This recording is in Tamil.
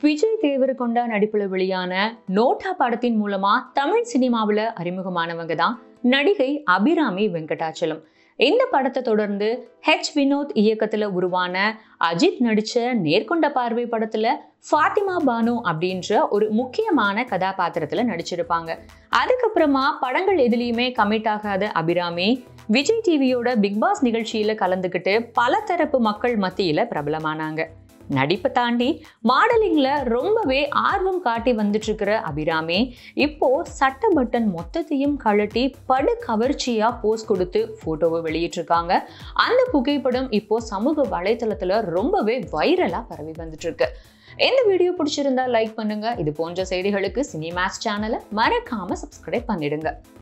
விஜய் தேவரகொண்டா நடிப்புல வெளியான நோட்டா படத்தின் மூலமா தமிழ் சினிமாவில் அறிமுகமானவங்க தான் நடிகை அபிராமி வெங்கடாச்சலம் இந்த படத்தை தொடர்ந்து ஹெச் வினோத் இயக்கத்துல உருவான அஜித் நடிச்ச நேர்கொண்ட பார்வை படத்துல ஃபாத்திமா பானு அப்படின்ற ஒரு முக்கியமான கதாபாத்திரத்துல நடிச்சிருப்பாங்க அதுக்கப்புறமா படங்கள் எதுலேயுமே கமிட் ஆகாத அபிராமி விஜய் டிவியோட பிக் பாஸ் நிகழ்ச்சியில கலந்துக்கிட்டு பல தரப்பு மக்கள் மத்தியில பிரபலமானாங்க நடிப்பை தாண்டி மாடலிங்ல ரொம்பவே ஆர்வம் காட்டி வந்துட்டு இருக்கிற அபிராமி இப்போ சட்ட பட்டன் மொத்தத்தையும் கழட்டி படு கவர்ச்சியா போஸ் கொடுத்து போட்டோவை வெளியிட்டிருக்காங்க அந்த புகைப்படம் இப்போ சமூக வலைத்தளத்துல ரொம்பவே வைரலா பரவி வந்துட்டு இருக்கு இந்த வீடியோ பிடிச்சிருந்தா லைக் பண்ணுங்க இது போன்ற செய்திகளுக்கு சினிமாஸ் சேனலை மறக்காம சப்ஸ்கிரைப் பண்ணிடுங்க